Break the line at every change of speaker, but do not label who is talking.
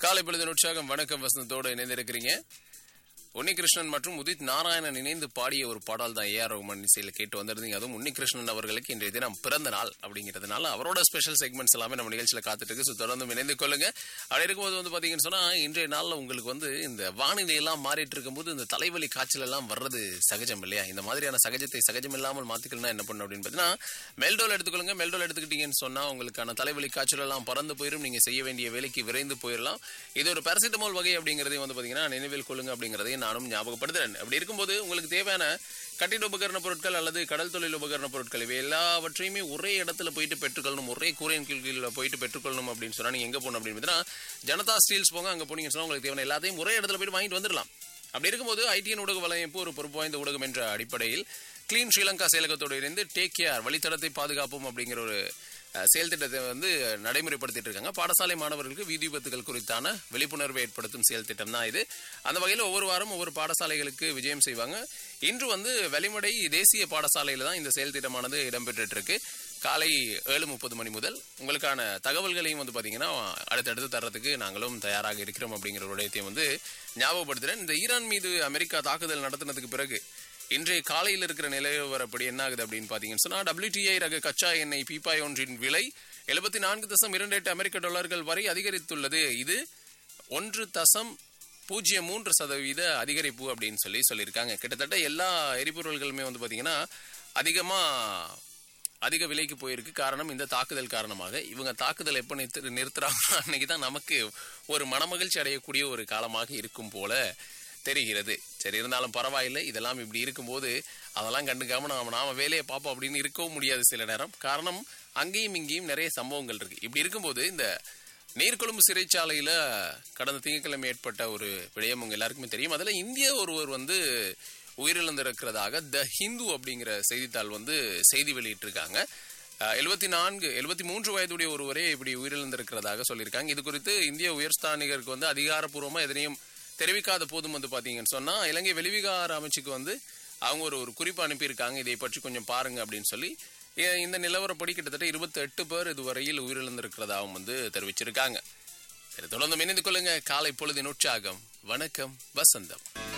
காலை பொழுது உற்சாகம் வணக்கம் வசந்தத்தோடு இணைந்திருக்கிறீங்க உன்னிகிருஷ்ணன் மற்றும் உதித் நாராயணன் இணைந்து பாடிய ஒரு பாடல் தான் ஏஆர் ரகுமான் இசையில் கேட்டு வந்திருந்தீங்க அதுவும் உன்னிகிருஷ்ணன் அவர்களுக்கு இன்றைய தினம் பிறந்த நாள் அப்படிங்கிறதுனால அவரோட ஸ்பெஷல் செக்மெண்ட்ஸ் எல்லாமே நம்ம நிகழ்ச்சியில் காத்துட்டு இருக்கு ஸோ தொடர்ந்து இணைந்து கொள்ளுங்க அப்படி இருக்கும்போது வந்து பாத்தீங்கன்னு சொன்னா இன்றைய நாள்ல உங்களுக்கு வந்து இந்த வானிலை எல்லாம் மாறிட்டு இருக்கும்போது இந்த தலைவலி காய்ச்சல் எல்லாம் வர்றது சகஜம் இல்லையா இந்த மாதிரியான சகஜத்தை சகஜம் இல்லாமல் மாத்திக்கணும்னா என்ன பண்ணணும் அப்படின்னு பார்த்தீங்கன்னா மெல்டோல் எடுத்துக்கொள்ளுங்க மெல்டோல் எடுத்துக்கிட்டீங்கன்னு சொன்னா உங்களுக்கான தலைவலி காய்ச்சல் எல்லாம் பறந்து போயிடும் நீங்க செய்ய வேண்டிய வேலைக்கு விரைந்து போயிடலாம் இது ஒரு பேரசிட்டமால் வகை அப்படிங்கறதையும் வந்து பாத்தீங்கன்னா நினைவில் கொள்ளுங்க அப்படிங்கறதையும் நானும் ஞாபகப்படுத்துறேன் அப்படி இருக்கும்போது உங்களுக்கு தேவையான கட்டிட உபகரண பொருட்கள் அல்லது கடல் தொழில் உபகரண பொருட்கள் இவை எல்லாவற்றையுமே ஒரே இடத்துல போயிட்டு பெற்றுக்கொள்ளணும் ஒரே கூரையின் கீழ் கீழ போயிட்டு பெற்றுக்கொள்ளணும் அப்படின்னு சொன்னா நீங்க எங்க போகணும் அப்படின்னு பார்த்தீங்கன்னா ஜனதா ஸ்டீல்ஸ் போங்க அங்க போனீங்கன்னு சொன்னா உங்களுக்கு தேவையான எல்லாத்தையும் ஒரே இடத்துல போயிட்டு வாங்கிட்டு வந்துடலாம் அப்படி இருக்கும்போது ஐடிஎன் ஊடக வலையமைப்பு ஒரு பொறுப்பு வாய்ந்த ஊடகம் என்ற அடிப்படையில் கிளீன் ஸ்ரீலங்கா செயலகத்தோடு இணைந்து டேக் கேர் வழித்தடத்தை பாதுகாப்போம் அப்படிங்கிற ஒரு அஹ், செயல் திட்டத்தை வந்து நடைமுறைப்படுத்திட்டு இருக்காங்க பாடசாலை மாணவர்களுக்கு வீதி விபத்துகள் குறித்தான விழிப்புணர்வை ஏற்படுத்தும் செயல் திட்டம் தான் இது அந்த வகையில் ஒவ்வொரு வாரம் ஒவ்வொரு பாடசாலைகளுக்கு விஜயம் செய்வாங்க இன்று வந்து வெளிமடை தேசிய பாடசாலையில் தான் இந்த செயல் திட்டமானது இடம்பெற்றுட்டு இருக்கு காலை ஏழு முப்பது மணி முதல் உங்களுக்கான தகவல்களையும் வந்து பார்த்தீங்கன்னா அடுத்தடுத்து தர்றதுக்கு நாங்களும் தயாராக இருக்கிறோம் அப்படிங்கிற ஒரு விடயத்தையும் வந்து ஞாபகப்படுத்துறேன் இந்த ஈரான் மீது அமெரிக்கா தாக்குதல் நடத்தினதுக்கு பிறகு இன்றைய காலையில் இருக்கிற நிலவரப்படி என்ன ஆகுது அப்படின்னு பார்த்தீங்கன்னு சொன்னா WTI ரக கச்சா எண்ணெய் பீப்பாய் ஒன்றின் விலை எழுபத்தி நான்கு தசம் இரண்டு எட்டு அமெரிக்க டாலர்கள் வரை அதிகரித்துள்ளது இது ஒன்று தசம் பூஜ்ஜியம் மூன்று சதவீத அதிகரிப்பு அப்படின்னு சொல்லி சொல்லியிருக்காங்க கிட்டத்தட்ட எல்லா எரிபொருள்களுமே வந்து பார்த்தீங்கன்னா அதிகமாக அதிக விலைக்கு போயிருக்கு காரணம் இந்த தாக்குதல் காரணமாக இவங்க தாக்குதல் எப்போ நிறுத்து நிறுத்துறாங்களோ அன்னைக்கு தான் நமக்கு ஒரு மனமகிழ்ச்சி அடையக்கூடிய ஒரு காலமாக இருக்கும் போல தெரிகிறது சரி இருந்தாலும் பரவாயில்லை இதெல்லாம் இப்படி இருக்கும்போது அதெல்லாம் கண்டுக்காம நாம நாம வேலையை பார்ப்போம் அப்படின்னு இருக்கவும் முடியாது சில நேரம் காரணம் அங்கேயும் இங்கேயும் நிறைய சம்பவங்கள் இருக்கு இப்படி இருக்கும்போது இந்த நீர்கொழும்பு சிறைச்சாலையில கடந்த திங்கட்கிழமை ஏற்பட்ட ஒரு விடயம் உங்க எல்லாருக்குமே தெரியும் அதுல இந்திய ஒருவர் வந்து உயிரிழந்திருக்கிறதாக த ஹிந்து அப்படிங்கிற செய்தித்தாள் வந்து செய்தி வெளியிட்டிருக்காங்க எழுபத்தி நான்கு எழுபத்தி மூன்று வயதுடைய ஒருவரே இப்படி உயிரிழந்திருக்கிறதாக சொல்லியிருக்காங்க இது குறித்து இந்திய உயர்ஸ்தானிகருக்கு வந்து அதிகாரப்பூர்வமா எதனையும் தெரிவிக்காத போதும் வந்து பாத்தீங்கன்னு சொன்னா இலங்கை வெளிவிகார அமைச்சுக்கு வந்து அவங்க ஒரு ஒரு குறிப்பு அனுப்பியிருக்காங்க இதை பற்றி கொஞ்சம் பாருங்க அப்படின்னு சொல்லி இ- இந்த நிலவரப்படி கிட்டத்தட்ட இருபத்தி எட்டு பேர் இதுவரையில் உயிரிழந்திருக்கிறதாகவும் வந்து தெரிவிச்சிருக்காங்க சரி, தொடர்ந்து இணைந்து கொள்ளுங்க காலை பொழுதின் உற்சாகம் வணக்கம் வசந்தம்